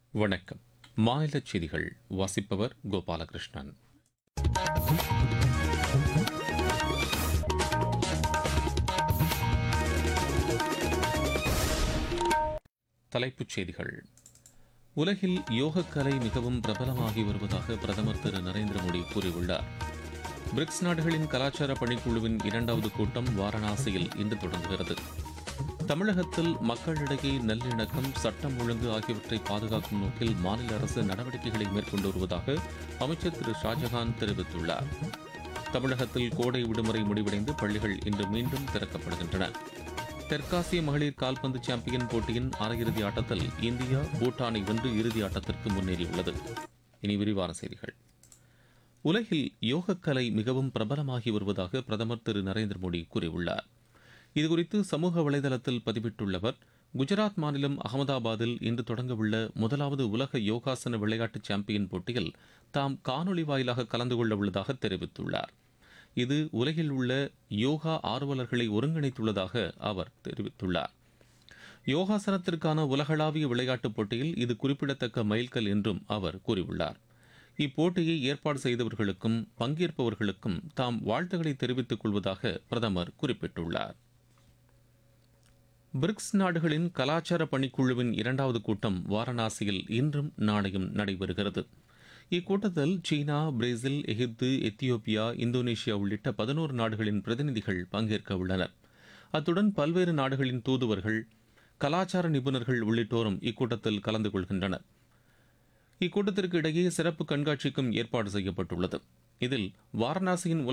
வணக்கம் மாநில செய்திகள் வாசிப்பவர் கோபாலகிருஷ்ணன் தலைப்புச் செய்திகள் உலகில் யோகக்கலை மிகவும் பிரபலமாகி வருவதாக பிரதமர் திரு நரேந்திர மோடி கூறியுள்ளார் பிரிக்ஸ் நாடுகளின் கலாச்சார பணிக்குழுவின் இரண்டாவது கூட்டம் வாரணாசியில் இன்று தொடங்குகிறது தமிழகத்தில் மக்களிடையே நல்லிணக்கம் சட்டம் ஒழுங்கு ஆகியவற்றை பாதுகாக்கும் நோக்கில் மாநில அரசு நடவடிக்கைகளை மேற்கொண்டு வருவதாக அமைச்சர் திரு ஷாஜகான் தெரிவித்துள்ளார் தமிழகத்தில் கோடை விடுமுறை முடிவடைந்து பள்ளிகள் இன்று மீண்டும் திறக்கப்படுகின்றன தெற்காசிய மகளிர் கால்பந்து சாம்பியன் போட்டியின் அரையிறுதி ஆட்டத்தில் இந்தியா பூட்டானை வென்று இறுதி ஆட்டத்திற்கு முன்னேறியுள்ளது இனி விரிவான செய்திகள் உலகில் யோகக்கலை மிகவும் பிரபலமாகி வருவதாக பிரதமர் திரு நரேந்திர மோடி கூறியுள்ளார் இதுகுறித்து சமூக வலைதளத்தில் பதிவிட்டுள்ள குஜராத் மாநிலம் அகமதாபாத்தில் இன்று தொடங்கவுள்ள முதலாவது உலக யோகாசன விளையாட்டு சாம்பியன் போட்டியில் தாம் காணொலி வாயிலாக கலந்து கொள்ள உள்ளதாக தெரிவித்துள்ளார் இது உலகில் உள்ள யோகா ஆர்வலர்களை ஒருங்கிணைத்துள்ளதாக அவர் தெரிவித்துள்ளார் யோகாசனத்திற்கான உலகளாவிய விளையாட்டுப் போட்டியில் இது குறிப்பிடத்தக்க மைல்கல் என்றும் அவர் கூறியுள்ளார் இப்போட்டியை ஏற்பாடு செய்தவர்களுக்கும் பங்கேற்பவர்களுக்கும் தாம் வாழ்த்துக்களை தெரிவித்துக் கொள்வதாக பிரதமர் குறிப்பிட்டுள்ளார் பிரிக்ஸ் நாடுகளின் கலாச்சார பணிக்குழுவின் இரண்டாவது கூட்டம் வாரணாசியில் இன்றும் நாளையும் நடைபெறுகிறது இக்கூட்டத்தில் சீனா பிரேசில் எகிப்து எத்தியோப்பியா இந்தோனேஷியா உள்ளிட்ட பதினோரு நாடுகளின் பிரதிநிதிகள் பங்கேற்க உள்ளனர் அத்துடன் பல்வேறு நாடுகளின் தூதுவர்கள் கலாச்சார நிபுணர்கள் உள்ளிட்டோரும் இக்கூட்டத்தில் கலந்து கொள்கின்றனர் இக்கூட்டத்திற்கு இடையே சிறப்பு கண்காட்சிக்கும் ஏற்பாடு செய்யப்பட்டுள்ளது இதில் வாரணாசியின்